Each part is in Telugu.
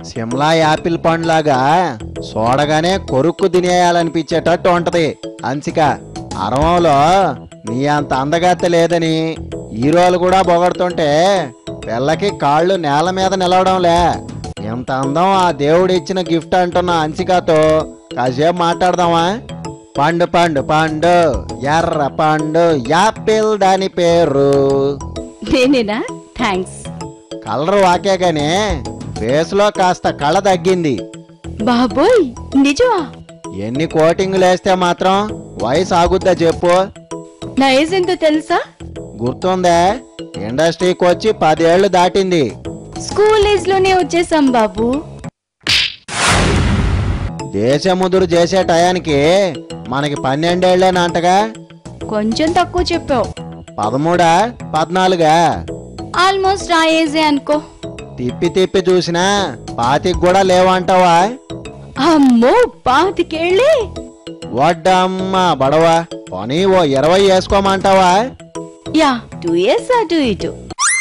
సిమ్లా యాపిల్ పండ్లాగా చూడగానే కొరుక్కు తినేయాలనిపించేటట్టు ఉంటది అంచిక అరవంలో నీ అంత అందగత్తె లేదని హీరోలు కూడా పొగడుతుంటే పిల్లకి కాళ్ళు నేల మీద నిలవడంలే ఎంత అందం ఆ దేవుడు ఇచ్చిన గిఫ్ట్ అంటున్న అంచికతో కాసేపు మాట్లాడదామా పండు పండు పండు ఎర్ర పండు యాపిల్ దాని పేరు నేనేనా థ్యాంక్స్ కలర్ వాకే గానీ ఫేస్లో కాస్త కళ తగ్గింది బాబోయ్ నిజమా ఎన్ని కోటింగ్లు వేస్తే మాత్రం వయసు ఆగుద్దా చెప్పు నా ఏజ్ ఎంతో తెలుసా గుర్తుందా ఇండస్ట్రీకి వచ్చి పదేళ్లు దాటింది స్కూల్ ఏజ్ లోనే వచ్చేసాం బాబు దేశముదురు చేసే టయానికి మనకి పన్నెండేళ్లేనంటగా కొంచెం తక్కువ చెప్పావు పదమూడా పద్నాలుగా ఆల్మోస్ట్ ఆ ఏజే అనుకో తిప్పి తిప్పి చూసినా పాతికి కూడా లేవంటావా అమ్మో పాతికేళ్ళే వడ్డమ్మ బడవా పని ఓ ఇరవై వేసుకోమంటావా యా టూ ఇయర్స్ అటు ఇటు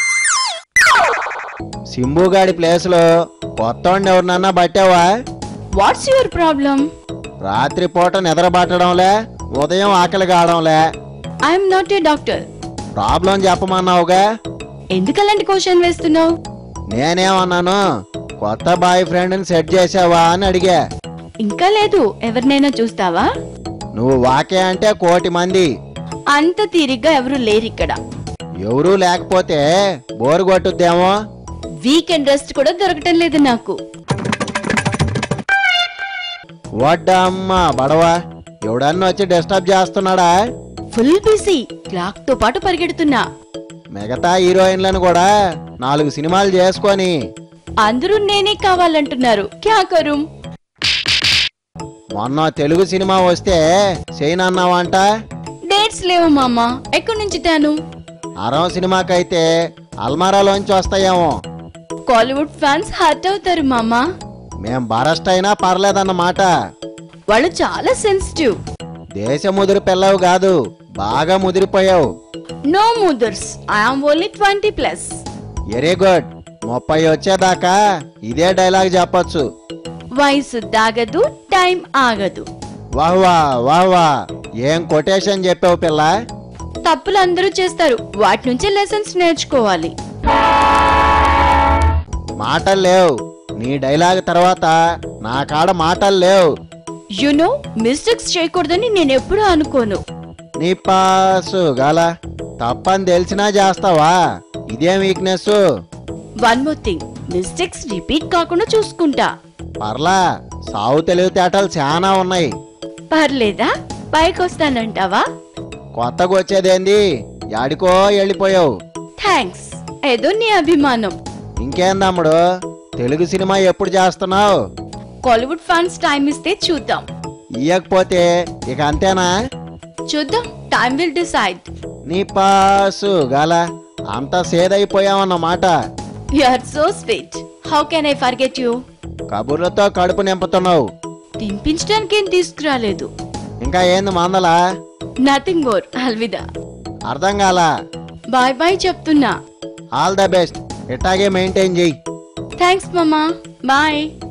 సింబుగాడి ప్లేస్లో కొత్త ఎవరినన్నా పట్టావా వాట్స్ యువర్ ప్రాబ్లం రాత్రిపూట నిద్రపట్టడంలే ఉదయం ఆకలి కావడంలే I'm not a doctor problem చెప్పమన్నావుగా ఎందుకు అలాంటి క్వశ్చన్ వేస్తున్నావు నేనేమన్నాను కొత్త బాయ్ ఫ్రెండ్ని సెట్ చేసావా అని అడిగా ఇంకా లేదు ఎవరినైనా చూస్తావా నువ్వు వాకే అంటే కోటి మంది అంత తీరిగ్గా ఎవరు లేరు ఇక్కడ ఎవరూ లేకపోతే బోరు కొట్టుద్దేమో వీకెండ్ రెస్ట్ కూడా దొరకటం లేదు నాకు వడ్డమ్మ బడవా ఎవడన్నా వచ్చి డిస్టర్బ్ చేస్తున్నాడా ఫుల్ బిజీ క్లాక్ తో పాటు పరిగెడుతున్నా మిగతా హీరోయిన్లను కూడా నాలుగు సినిమాలు చేసుకొని అందరూ నేనే కావాలంటున్నారు క్యా కరుం మొన్న తెలుగు సినిమా వస్తే చేయనన్నావంట డేట్స్ లేవు మామ ఎక్కడి నుంచి తాను అరం సినిమాకైతే అల్మారాలోంచి వస్తాయేమో కాలీవుడ్ ఫ్యాన్స్ హర్ట్ అవుతారు మామ మేం బరస్ట్ అయినా పర్లేదన్నమాట వాళ్ళు చాలా సెన్సిటివ్ దేశ ముదురు పిల్లవు కాదు బాగా ముదిరిపోయావు నో ముదర్స్ I'm only twenty plus very good ముప్పై వచ్చేదాకా ఇదే డైలాగ్ చెప్పొచ్చు వయసు దాగదు టైం ఆగదు వాహ్ వా వాహ్ వా ఏం కొటేషన్ చెప్పావు పిల్ల తప్పులు అందరూ చేస్తారు వాటి నుంచి లెసన్స్ నేర్చుకోవాలి మాటలు లేవు నీ డైలాగ్ తర్వాత నా కాడ మాటలు లేవు యునో మిస్టేక్స్ చేయకూడదని నేను ఎప్పుడూ అనుకోను నీ పాసు గల తప్పని తెలిసినా చేస్తావా ఇదేం weakness one more thing mistakes repeat కాకుండా చూసుకుంటా పర్లా సావు తెలివితేటలు చాలా ఉన్నాయి పర్లేదా పైకి వస్తానంటావా కొత్తగా వచ్చేదేంది యాడికో వెళ్ళిపోయావు థ్యాంక్స్ ఏదో నీ అభిమానం ఇంకేం తమ్ముడు తెలుగు సినిమా ఎప్పుడు చేస్తున్నావు కాలీవుడ్ ఫ్యాన్స్ టైం ఇస్తే చూద్దాం ఇయ్యకపోతే ఇక అంతేనా చూద్దాం టైం విల్ డిసైడ్ నీ పాసు గల అంత సేదైపోయావన్నమాట you are so sweet how can I forget you కబుర్లతో కడుపు నింపుతున్నావు తినిపించడానికి ఏం తీసుకురాలేదు ఇంకా ఏంది మందలా నథింగ్ మోర్ అల్విదా అర్థం కాల బాయ్ బాయ్ చెప్తున్నా ఆల్ ద బెస్ట్ ఇట్టాగే మెయింటైన్ చెయ్యి థ్యాంక్స్ మామా బాయ్